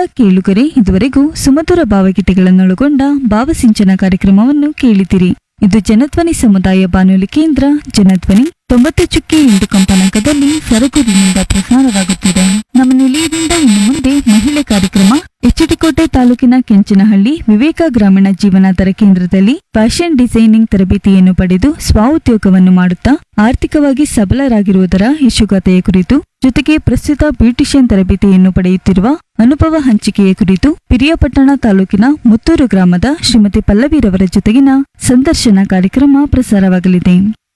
ಕೇಳುಗರೆ ಇದುವರೆಗೂ ಸುಮಧುರ ಭಾವಗೀತೆಗಳನ್ನೊಳಗೊಂಡ ಭಾವಸಿಂಚನ ಕಾರ್ಯಕ್ರಮವನ್ನು ಕೇಳಿದಿರಿ ಇದು ಜನಧ್ವನಿ ಸಮುದಾಯ ಬಾನುಲಿ ಕೇಂದ್ರ ಜನಧ್ವನಿ ತೊಂಬತ್ತು ಚುಕ್ಕಿ ಎಂಟು ಕಂಪನಾಂಕದಲ್ಲಿ ಸರಗೂರಿನಿಂದ ಪ್ರಸಾರವಾಗುತ್ತಿದೆ ನಮ್ಮ ನಿಲಯದಿಂದ ಇನ್ನು ಮುಂದೆ ಮಹಿಳೆ ಕಾರ್ಯಕ್ರಮ ಎಚ್ಚಟಿಕೋಟೆ ತಾಲೂಕಿನ ಕೆಂಚನಹಳ್ಳಿ ವಿವೇಕ ಗ್ರಾಮೀಣ ಜೀವನಾಧಾರ ಕೇಂದ್ರದಲ್ಲಿ ಫ್ಯಾಷನ್ ಡಿಸೈನಿಂಗ್ ತರಬೇತಿಯನ್ನು ಪಡೆದು ಸ್ವಉದ್ಯೋಗವನ್ನು ಮಾಡುತ್ತಾ ಆರ್ಥಿಕವಾಗಿ ಸಬಲರಾಗಿರುವುದರ ಯಶೋಗಾಥೆಯ ಕುರಿತು ಜೊತೆಗೆ ಪ್ರಸ್ತುತ ಬ್ಯೂಟಿಷಿಯನ್ ತರಬೇತಿಯನ್ನು ಪಡೆಯುತ್ತಿರುವ ಅನುಭವ ಹಂಚಿಕೆಯ ಕುರಿತು ಪಿರಿಯಾಪಟ್ಟಣ ತಾಲೂಕಿನ ಮುತ್ತೂರು ಗ್ರಾಮದ ಶ್ರೀಮತಿ ಪಲ್ಲವಿರವರ ಜೊತೆಗಿನ ಸಂದರ್ಶನ ಕಾರ್ಯಕ್ರಮ ಪ್ರಸಾರವಾಗಲಿದೆ